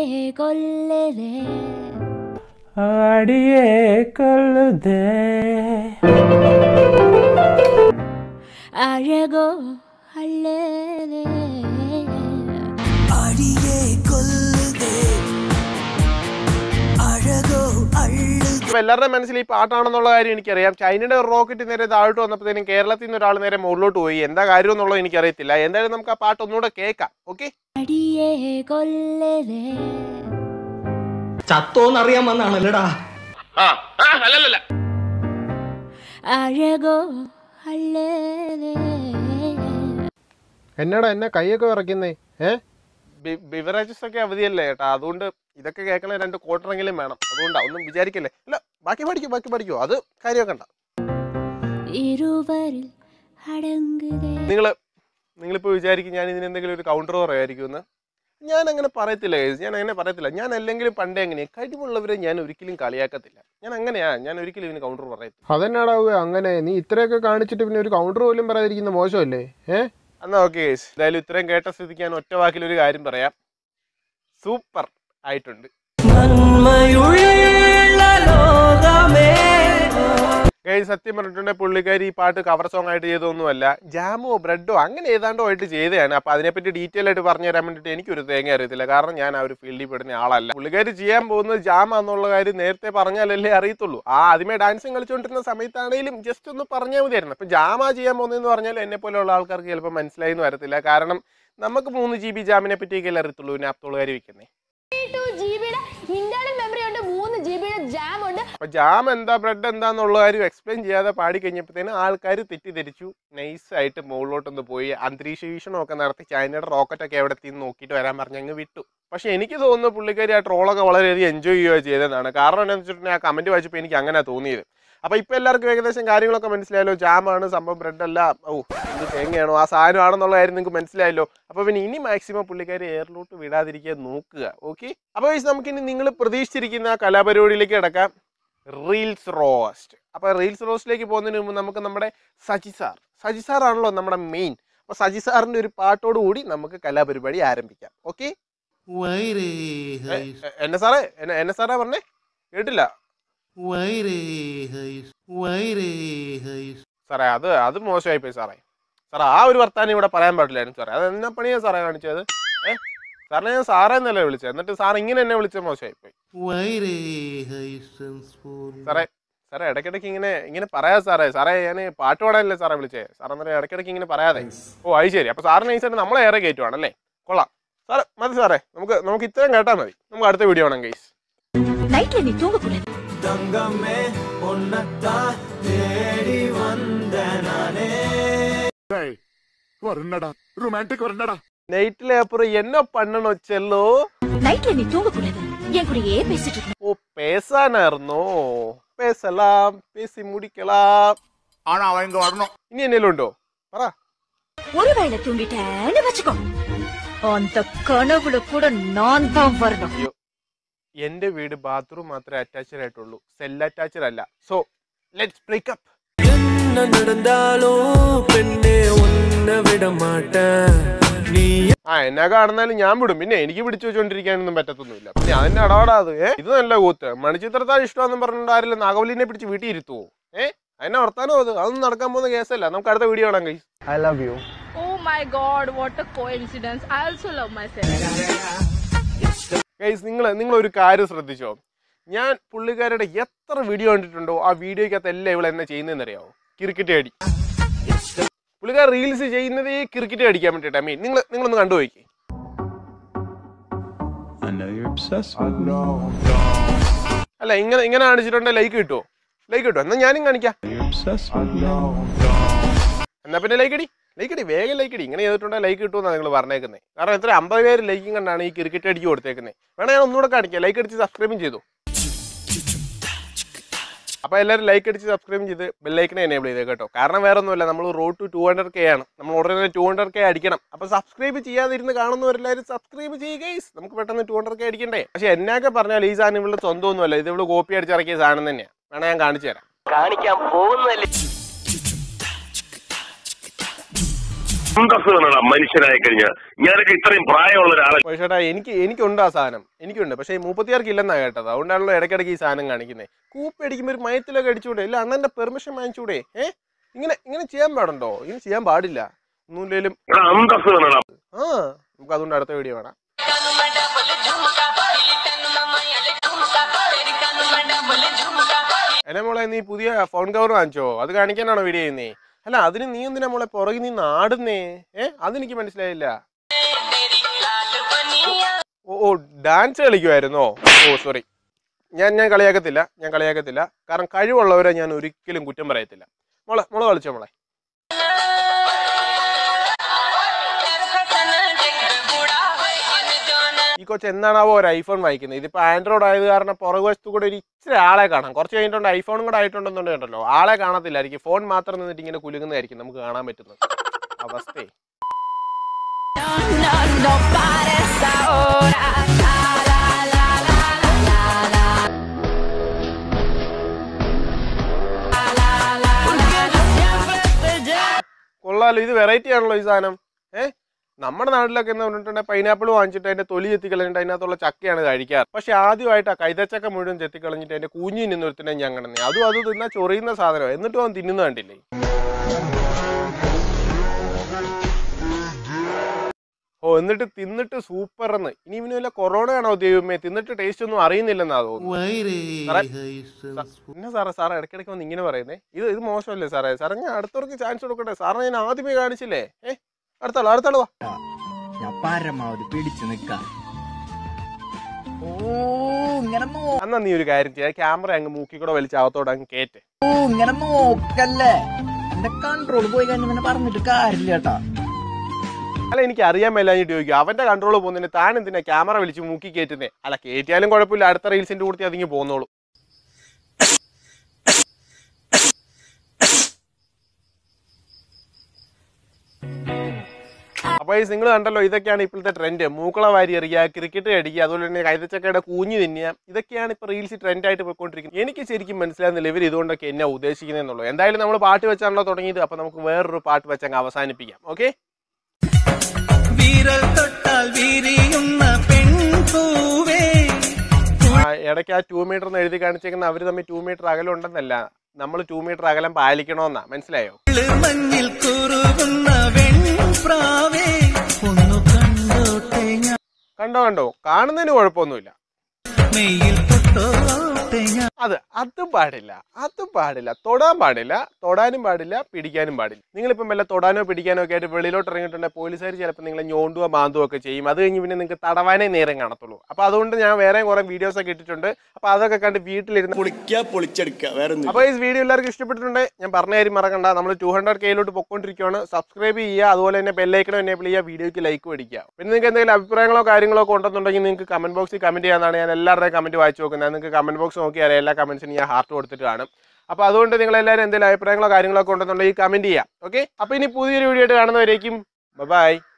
കൊല്ലതേ അടിയേ കൊള്ളുതേ അഴകോ അല്ലതേ ഇപ്പൊ എല്ലാവരുടെയും മനസ്സിൽ ഈ പാട്ടാണെന്നുള്ള കാര്യം എനിക്കറിയാം ചൈനയുടെ ഒരു റോക്കറ്റ് നേരെ താഴോട്ട് വന്നപ്പോഴത്തേനും കേരളത്തിൽ നിന്ന് ഒരാൾ നേരെ മുകളിലോട്ട് പോയി എന്താ കാര്യം എന്നുള്ളത് എനിക്കറിയത്തില്ല എന്തായാലും നമുക്ക് ആ പാട്ട് ഒന്നുകൂടെ കേൾക്കാം ഓക്കെ അടിയേ കൊല്ലതേ ചത്തോന്നറിയാൻ വന്നാണല്ലടാ അഴകോ അല്ലതേ എന്നടാ എന്നെ കൈയൊക്കെ വിറയ്ക്കുന്നേ ഏ ബിവറേജസ് ഒക്കെ അവധിയല്ലേ ചേട്ടാ അതുകൊണ്ട് ഇതൊക്കെ കേൾക്കണ രണ്ട് ക്വാർട്ടറെങ്കിലും വേണം അതുകൊണ്ടാ ഒന്നും വിചാരിക്കല്ലേ അല്ല ബാക്കി പഠിക്കൂ ബാക്കി പഠിക്കൂ അത് കാര്യമൊക്കെ ഉണ്ട ഇരുവരിൽ അടங்குതേ നിങ്ങൾ നിങ്ങളിപ്പോൾ വിചാരിക്കും ഞാൻ ഇതിന് എന്തെങ്കിലും ഒരു കൗണ്ടർ പറയുമായിരിക്കും എന്ന് ഞാൻ അങ്ങനെ പറയത്തില്ല guys. ഞാൻ അങ്ങനെ പറയത്തില്ല ഞാൻ അല്ലെങ്കിലും പണ്ടേ എങ്ങനെയാ കഴിവുള്ളവരെ ഞാൻ ഒരിക്കലും കളിയാക്കത്തില്ല ഞാൻ അങ്ങനെയാ ഞാൻ ഒരിക്കലും ഇതിന് കൗണ്ടർ പറയത്തില്ല അതെന്നാടാവുക അങ്ങനെ നീ ഇത്രയൊക്കെ കാണിച്ചിട്ട് പിന്നെ ഒരു കൗണ്ടർ പോലും പറയാതിരിക്കുന്ന മോശമല്ലേ ഏ എന്നാ ഓക്കെ ഗൈസ് എന്തായാലും ഇത്രയും കേട്ട സ്ഥിതിക്ക് ഞാൻ ഒറ്റ വാക്കിൽ ഒരു കാര്യം പറയാം സൂപ്പർ ആയിട്ടുണ്ട് ഗൈസ് സത്യം പറഞ്ഞിട്ടുണ്ടെങ്കിൽ പുള്ളിക്കാരി ഈ പാട്ട് കവർ സോങ് ആയിട്ട് ചെയ്തൊന്നുമല്ല ജാമോ ബ്രെഡോ അങ്ങനെ ഏതാണ്ടോ ആയിട്ട് ചെയ്തതാണ് അപ്പൊ അതിനെപ്പറ്റി ഡീറ്റെയിൽ ആയിട്ട് പറഞ്ഞു തരാൻ വേണ്ടിയിട്ട് എനിക്കൊരു തേങ്ങ അറിയത്തില്ല കാരണം ഞാൻ ആ ഒരു ഫീൽഡിൽ പെടുന്ന ആളല്ല പുള്ളിക്കാരി ചെയ്യാൻ പോകുന്നത് ജാം എന്നുള്ള കാര്യം നേരത്തെ പറഞ്ഞാലല്ലേ അറിയത്തുള്ളൂ ആ ആദ്യമേ ഡാൻസും കളിച്ചുകൊണ്ടിരുന്ന സമയത്താണെങ്കിലും ജസ്റ്റ് ഒന്ന് പറഞ്ഞാൽ മതിയായിരുന്നു അപ്പൊ ജാമാ ചെയ്യാൻ പോകുന്നതെന്ന് പറഞ്ഞാൽ എന്നെ പോലെയുള്ള ആൾക്കാർക്ക് ചിലപ്പോൾ മനസ്സിലായി എന്ന് വരത്തില്ല കാരണം നമുക്ക് മൂന്ന് ജി ബി ജാമിനെ പറ്റിയൊക്കെ അറിയത്തുള്ളൂ പിന്നെ അപ്തോളുകാരി വെക്കുന്നേ ടു ജി ബിയുടെ ഇന്റേണൽ മെമ്മറി ഉണ്ട് മൂന്ന് ജി ബിയുടെ ജാം ഉണ്ട് അപ്പൊ ജാം എന്താ ബ്രെഡ് എന്താന്നുള്ള കാര്യം എക്സ്പ്ലെയിൻ ചെയ്യാതെ പാടി കഴിഞ്ഞപ്പോഴത്തേന് ആൾക്കാർ തെറ്റിദ്ധരിച്ചു നൈസ് ആയിട്ട് മുകളിലോട്ടൊന്ന് പോയി അന്തരീക്ഷ വീക്ഷണമൊക്കെ നടത്തി ചൈനയുടെ റോക്കറ്റ് ഒക്കെ എവിടെ എത്തി നോക്കിയിട്ട് വരാൻ പറഞ്ഞ് അങ്ങ് വിട്ടു പക്ഷെ എനിക്ക് തോന്നുന്നു പുള്ളിക്കാരി ആ ട്രോളൊക്കെ വളരെയധികം എൻജോയ് ചെയ്യുക ചെയ്തതാണ് കാരണം എന്താണെന്ന് വെച്ചിട്ടുണ്ടെങ്കിൽ ആ കമന്റ് വായിച്ചപ്പോൾ എനിക്ക് അങ്ങനെ തോന്നിയത് അപ്പൊ ഇപ്പൊ എല്ലാവർക്കും ഏകദേശം കാര്യങ്ങളൊക്കെ മനസ്സിലായല്ലോ ജാമാണ് സംഭവം ബ്രെഡ് അല്ല ഓ ഇത് തേങ്ങയാണോ ആ സാധനമാണെന്നുള്ള കാര്യം നിങ്ങൾക്ക് മനസ്സിലായല്ലോ അപ്പൊ പിന്നെ ഇനി മാക്സിമം പുള്ളിക്കാരി എയറിലോട്ട് വിടാതിരിക്കാൻ നോക്കുക ഓക്കെ അപ്പൊ നമുക്ക് ഇനി നിങ്ങൾ പ്രതീക്ഷിച്ചിരിക്കുന്ന ആ കലാപരിപാടിയിലേക്ക് കിടക്കാം റീൽസ് റോസ്റ്റ് അപ്പൊ റീൽസ് റോസ്റ്റിലേക്ക് പോകുന്നതിന് മുമ്പ് നമുക്ക് നമ്മുടെ സജി സാർ സജി സാർ ആണല്ലോ നമ്മുടെ മെയിൻ അപ്പൊ സജി സാറിന്റെ ഒരു പാട്ടോട് കൂടി നമുക്ക് കലാപരിപാടി ആരംഭിക്കാം ഓക്കെ എന്നെ സാറേ എന്നെ എന്നെ സാറാ പറഞ്ഞേ കേട്ടില്ല സാറേ അത് അത് മോശമായി പോയി സാറേ സാറേ ആ ഒരു വർത്താനം ഇവിടെ പറയാൻ പാടില്ലായിരുന്നു സാറേ അത് എന്നാ പണിയാ സാറേ കാണിച്ചത് ഏ സാറിനെ ഞാൻ സാറേ എന്നല്ലേ വിളിച്ചത് എന്നിട്ട് സാർ ഇങ്ങനെ എന്നെ വിളിച്ച മോശമായി പോയി സാറേ സാറേ ഇടയ്ക്കിടയ്ക്ക് ഇങ്ങനെ ഇങ്ങനെ പറയാ സാറേ സാറേ ഞാൻ പാട്ട് പാടാനല്ലേ സാറേ വിളിച്ചേ സാർ അന്നേരം ഇടയ്ക്കിടയ്ക്ക് ഇങ്ങനെ പറയാതെ ഓ അത് ശരി അപ്പൊ സാറിന് നൈസായിട്ട് നമ്മളെ ഏറെ കയറ്റുവാണല്ലേ കൊള്ളാം സാറേ മതി സാറേ നമുക്ക് നമുക്ക് ഇത്രയും കേട്ടാൽ മതി നമുക്ക് അടുത്ത വീഡിയോ ആണെങ്കിൽ ഗൈസ് நைட்ல நீ தூங்கக்கூடாது வரண்டா ரொமான்டிக் வரண்டா நைட்ல அப்புறம் என்ன பண்ணணும் செல்லோ நைட்ல நீ தூங்கக்கூடாது என் கூடயே பேசிட்டு இருக்கணும் ஓ பேசானா இருந்தோம் பேசலாம் பேசி முடிக்கலாம் ஆனா அவன் இங்க வரணும் இனி என்ன உண்டோ പറ ஒருவேளை தூங்கிட்டேன்னு வச்சுக்கோ அந்த கனவுல கூட நான் தான் வரணும் അയ്യോ എന്റെ വീട് ബാത്റൂം മാത്രമേ അറ്റാച്ച്ഡ് ആയിട്ടുള്ളൂ സെൽ അറ്റാച്ച്ഡ് അല്ല സോ ലെറ്റ്സ് ബ്രേക്കപ്പ് ആ എന്നെ കാണുന്നാലും ഞാൻ വിടും പിന്നെ എനിക്ക് പിടിച്ചു വെച്ചോണ്ടിരിക്കാനൊന്നും പറ്റത്തൊന്നുമില്ല പിന്നെ അതിന്റെ അടപാടാത് ഏ ഇത് നല്ല കൂത്ത് മണിച്ചിത്രത്താൽ ഇഷ്ടമെന്നും പറഞ്ഞിട്ട് ആരില്ല നാഗവലിനെ പിടിച്ച് വീട്ടിൽ ഇരുത്തുവോ ഏ അതിനെ വർത്താനോ അത് അതൊന്നും നടക്കാൻ പോകുന്ന കേസല്ല നമുക്ക് അടുത്ത വീഡിയോ കാണാം കൈ Oh my god, what a coincidence. I also love myself. Guys നിങ്ങൾ നിങ്ങൾ ഒരു കാര്യം ശ്രദ്ധിച്ചോ ഞാൻ പുള്ളിക്കാരുടെ എത്ര വീഡിയോ കണ്ടിട്ടുണ്ടോ ആ വീഡിയോക്കകത്ത് എല്ലാം ഇവിടെ എന്നെ ചെയ്യുന്നതെന്ന് അറിയാവോ ക്രിക്കറ്റ് അടി പുള്ളിക്കാർ റീൽസ് ചെയ്യുന്നതേ ക്രിക്കറ്റ് അടിക്കാൻ വേണ്ടിയിട്ട് മീൻ നിങ്ങൾ നിങ്ങളൊന്ന് കണ്ടു നോക്കി അല്ല ഇങ്ങനെ ഇങ്ങനെ കാണിച്ചിട്ടുണ്ടെങ്കിൽ ലൈക്ക് കിട്ടുമോ ലൈക്ക് കിട്ടുമോ എന്നാ ഞാനും കാണിക്കാം എന്നാ പിന്നെ ലൈക്ക് അടി ലൈക്ക് അടി വേഗം ലൈക്ക് അടി ഇങ്ങനെ ചെയ്തിട്ടുണ്ടെങ്കിൽ ലൈക്ക് കിട്ടുമെന്നാണ് നിങ്ങൾ പറഞ്ഞേക്കുന്നത് കാരണം എത്ര അമ്പത് പേര് ലൈക്കും കണ്ടാണ് ഈ ക്രിക്കറ്റ് അടിക്ക് കൊടുത്തേക്കുന്നത് വേണേ ഞാൻ ഒന്നുകൂടെ കാണിക്കാം ലൈക്ക് അടിച്ച് സബ്സ്ക്രൈബും ചെയ്തു അപ്പോൾ എല്ലാവരും ലൈക്ക് അടിച്ച് സബ്സ്ക്രൈബ് ചെയ്ത് ബെല്ലൈക്കനെ എനേബിൾ ചെയ്തേ കേട്ടോ കാരണം വേറെ ഒന്നുമില്ല നമ്മൾ road to two hundred K ആണ് നമ്മൾ ഉടനെ തന്നെ ടു ഹൺഡ്രഡ് കെ അടിക്കണം അപ്പോൾ സബ്സ്ക്രൈബ് ചെയ്യാതിരുന്ന് കാണുന്നവരെല്ലാവരും സബ്സ്ക്രൈബ് ചെയ്യുക guys. നമുക്ക് പെട്ടെന്ന് ടു ഹൺഡ്രഡ് കെ അടിക്കണ്ടേ പക്ഷേ എന്നൊക്കെ പറഞ്ഞാൽ ഈ സാധനം ഇവളുടെ സ്വന്തമൊന്നുമല്ല ഇത് ഇവള് കോപ്പി അടിച്ചിറക്കിയ സാധനം തന്നെയാണ് വേണേ ഞാൻ കാണിച്ചു തരാം കാണിക്കാൻ പോകുന്നല്ലേ അന്തസ് വേണടാ മനുഷ്യനായി കഴിഞ്ഞാൽ ഞാനൊക്കെ ഇത്രയും പ്രായമുള്ള ഒരാളെ പക്ഷേ ചേട്ടാ എനിക്ക് എനിക്കുണ്ട് ആ സാധനം എനിക്കുണ്ട് പക്ഷേ ഈ മുപ്പത്തിയാർക്ക് ഇല്ലെന്നാ കേട്ടത് അതുകൊണ്ടാണല്ലോ ഇടയ്ക്കിടയ്ക്ക് ഈ സാധനം കാണിക്കുന്നത് കൂപ്പ് അടിക്കുമ്പോൾ ഒരു മയത്തിലൊക്കെ അടിച്ചൂടെ ഇല്ല അണ്ണന്റെ പെർമിഷൻ വാങ്ങിച്ചൂടെ ഏ ഇങ്ങനെ ഇങ്ങനെ ചെയ്യാൻ പാടുണ്ടോ ഇങ്ങനെ ചെയ്യാൻ പാടില്ല ഒന്നുമില്ലേലും എടാ അന്തസ് വേണടാ ആ നമുക്ക് അതുകൊണ്ട് അടുത്ത വീഡിയോ വേണം എന്നെ മോളെ നീ പുതിയ ഫോൺ കവർ വാങ്ങിച്ചോ അത് കാണിക്കാനാണോ വീഡിയോ ചെയ്യുന്നേ അല്ല അതിന് നീ എന്തിനാ മോളെ പുറകിൽ നീ നാടുന്നേ ഏ അതെനിക്ക് മനസ്സിലായില്ല ഓ ഓ ഡാൻസ് കളിക്കുമായിരുന്നോ ഓ സോറി ഞാൻ ഞാൻ കളിയാക്കത്തില്ല ഞാൻ കളിയാക്കത്തില്ല കാരണം കഴിവുള്ളവരെ ഞാൻ ഒരിക്കലും കുറ്റം പറയത്തില്ല മോളെ മോളെ കളിച്ചോ മോളെ ഈ കൊച്ച് എന്നാണാവോ ഒരു ഐഫോൺ വായിക്കുന്നത് ഇതിപ്പോ ആൻഡ്രോയിഡ് ആയത് കാരണം പുറകുവശത്ത് കൂടെ ഒരു ഇച്ചിരി ആളെ കാണാം കുറച്ച് കഴിഞ്ഞിട്ടുണ്ട് ഐഫോണും കൂടെ ആയിട്ടുണ്ടെന്നുണ്ടല്ലോ ആളെ കാണത്തില്ലായിരിക്കും ഫോൺ മാത്രം നിന്നിട്ട് ഇങ്ങനെ കുലുങ്ങുന്നതായിരിക്കും നമുക്ക് കാണാൻ പറ്റുന്നത് അവസ്ഥയെ കൊള്ളാലോ ഇത് വെറൈറ്റി ആണല്ലോ ഈ സാധനം ഏ നമ്മുടെ നാട്ടിലൊക്കെ എന്ന് പറഞ്ഞിട്ടുണ്ടെങ്കിൽ പൈനാപ്പിൾ വാങ്ങിച്ചിട്ട് അതിന്റെ തൊലി ചെത്തി കളഞ്ഞിട്ട് അതിനകത്തുള്ള ചക്കയാണ് കഴിക്കാറ് പക്ഷെ ആദ്യമായിട്ട് ആ കൈതച്ചക്ക മുഴുവൻ ചെത്തി കളഞ്ഞിട്ട് അതിന്റെ കുഞ്ഞി നിന്നൊരുത്തിനെ ഞാൻ കണ്ടേ അതും അത് തിന്നാ ചൊറിയുന്ന സാധനം എന്നിട്ടും അവൻ തിന്നുന്ന കണ്ടില്ലേ ഓ എന്നിട്ട് തിന്നിട്ട് സൂപ്പർ എന്ന് ഇനി ഇവന് വല്ല കൊറോണ ആണോ ദൈവമേ തിന്നിട്ട് ടേസ്റ്റ് ഒന്നും അറിയുന്നില്ലെന്നാ തോന്നുന്നു സാറേ, സ- എന്നാ സാറേ സാറേ ഇടയ്ക്കിടയ്ക്ക് വന്ന് ഇങ്ങനെ പറയുന്നേ ഇത് ഇത് മോശമല്ലേ സാറേ സാറേ ഞാൻ അടുത്തവർക്ക് ചാൻസ് കൊടുക്കട്ടെ സാറിനെ ഞാൻ ആദ്യമേ കാണിച്ചില്ലേ ഏ അടുത്താളോ അടുത്താളോ വാ ഞാൻ പരമാവധി പിടിച്ചു നിക്കാം ഓ ഇങ്ങനെ നോ എന്നാ നീ ഒരു കാര്യം ചെയ്യാം ക്യാമറ അങ്ങ് മൂക്കി കൂടെ വലിച്ച് അകത്തോടെ അങ്ങ് കേറ്റ് ഓ ഇങ്ങനെ നോക്കല്ലേ എന്റെ കൺട്രോൾ പോയി കഴിഞ്ഞ പിന്നെ പറഞ്ഞിട്ട് കാര്യമില്ല കേട്ടാ അല്ല എനിക്ക് അറിയാൻ മേലാഞ്ഞിട്ട് ചോദിക്കും അവന്റെ കൺട്രോൾ പോകുന്നതിന് താൻ എന്തിനാ ക്യാമറ വലിച്ച് മൂക്കി കയറ്റുന്നേ അല്ല കയറ്റിയാലും കുഴപ്പമില്ല അടുത്ത റീൽസിന്റെ കൂടി അതിങ്ങ് പോന്നോളൂ അപ്പൊ ഈ നിങ്ങൾ കണ്ടല്ലോ ഇതൊക്കെയാണ് ഇപ്പോഴത്തെ ട്രെൻഡ് മൂക്കള വാരി എറിയുക ക്രിക്കറ്റ് അടിക്കുക അതുപോലെ തന്നെ കൈതച്ചക്കയുടെ കൂഞ്ഞു തിന്നുക ഇതൊക്കെയാണ് ഇപ്പൊ റീൽസ് ട്രെൻഡ് ആയിട്ട് പോയിക്കൊണ്ടിരിക്കുന്നത് എനിക്ക് ശരിക്കും മനസ്സിലാകുന്നില്ല ഇവർ ഇതുകൊണ്ടൊക്കെ എന്നാ ഉദ്ദേശിക്കുന്നതെന്നുള്ളൂ എന്തായാലും നമ്മൾ പാട്ട് വെച്ചാണല്ലോ തുടങ്ങിയത് അപ്പൊ നമുക്ക് വേറൊരു പാട്ട് വെച്ചങ്ങ് അവസാനിപ്പിക്കാം ഓക്കെ വിരൽ തൊട്ടാൽ വിരിയുന്ന പെൺപൂവേ ആ, ഇടയ്ക്ക് ആ ടൂ മീറ്റർ എന്ന് എഴുതി കാണിച്ചേക്കുന്ന അവർ തമ്മിൽ ടൂ മീറ്റർ അകലം ഉണ്ടെന്നല്ല നമ്മൾ ടൂ മീറ്റർ അകലം പാലിക്കണമെന്നാ മനസ്സിലായോ മഞ്ഞിൽ കുറുകുന്ന വെൺപ്രാവേ ഒന്നു കണ്ടോട്ടെ ഞാൻ കണ്ടോ കണ്ടോ കാണുന്നതിന് കുഴപ്പമൊന്നുമില്ല മെയ്യിൽ തൊട്ടോട്ടെ ഞാൻ അത് അതും പാടില്ല അതും പാടില്ല തൊടാൻ പാടില്ല തൊടാനും പാടില്ല പിടിക്കാനും പാടില്ല നിങ്ങളിപ്പം വല്ല തൊടാനോ പിടിക്കാനോ ഒക്കെ ആയിട്ട് വെളിയിലോട്ട് ഇറങ്ങിയിട്ടുണ്ടെങ്കിൽ പോലീസുകാർ ചിലപ്പോൾ നിങ്ങളെ ഞോണ്ടുകയോ മാന്തുകയോ ഒക്കെ ചെയ്യും അത് കഴിഞ്ഞ് പിന്നെ നിങ്ങൾക്ക് തടവാനേ നേരം കാണത്തുള്ളൂ അപ്പോൾ അതുകൊണ്ട് ഞാൻ വേറെ കുറേ വീഡിയോസ് ഒക്കെ ഇട്ടിട്ടുണ്ട് അപ്പോൾ അതൊക്കെ കണ്ട് വീട്ടിലിരുന്ന് പൊളിക്കുക പൊളിച്ചെടുക്കുക വേറെ ഒന്നും അപ്പോൾ ഈ വീഡിയോ എല്ലാവർക്കും ഇഷ്ടപ്പെട്ടിട്ടുണ്ട് ഞാൻ പറഞ്ഞ കാര്യം മറക്കണ്ട നമ്മൾ ടു ഹൺഡ്രഡ് കെയിലോട്ട് പൊക്കോണ്ടിരിക്കുകയാണ് സബ്സ്ക്രൈബ് ചെയ്യുക അതുപോലെ തന്നെ ബെല്ലൈക്കണം എനേബിൾ ചെയ്യുക വീഡിയോയ്ക്ക് ലൈക്ക് മേടിക്കുക പിന്നെ നിങ്ങൾക്ക് എന്തെങ്കിലും അഭിപ്രായങ്ങളോ കാര്യങ്ങളോ ഒക്കെ ഉണ്ടെന്നുണ്ടെങ്കിൽ നിങ്ങൾക്ക് കമന്റ് ബോക്സിൽ കമന്റ് ചെയ്യാനാണ് ഞാൻ എല്ലാവരുടെയും കമന്റ് വായിച്ചു നോക്കുന്നത് നിങ്ങൾക്ക് കമന്റ് ബോക്സ് നോക്കി അറിയാം എല്ലാ കമന്റ്സിനും ഞാൻ ഹാർട്ട് കൊടുത്തിട്ട് കാണും അപ്പോൾ അതുകൊണ്ട് നിങ്ങൾ എല്ലാവരും എന്തെങ്കിലും അഭിപ്രായങ്ങളോ കാര്യങ്ങളോ ഒക്കെ ഉണ്ടെന്നുണ്ടെങ്കിൽ കമന്റ് ചെയ്യാം ഓക്കെ അപ്പോൾ ഇനി പുതിയൊരു വീഡിയോ ആയിട്ട് കാണുന്നവരേക്കും ബൈ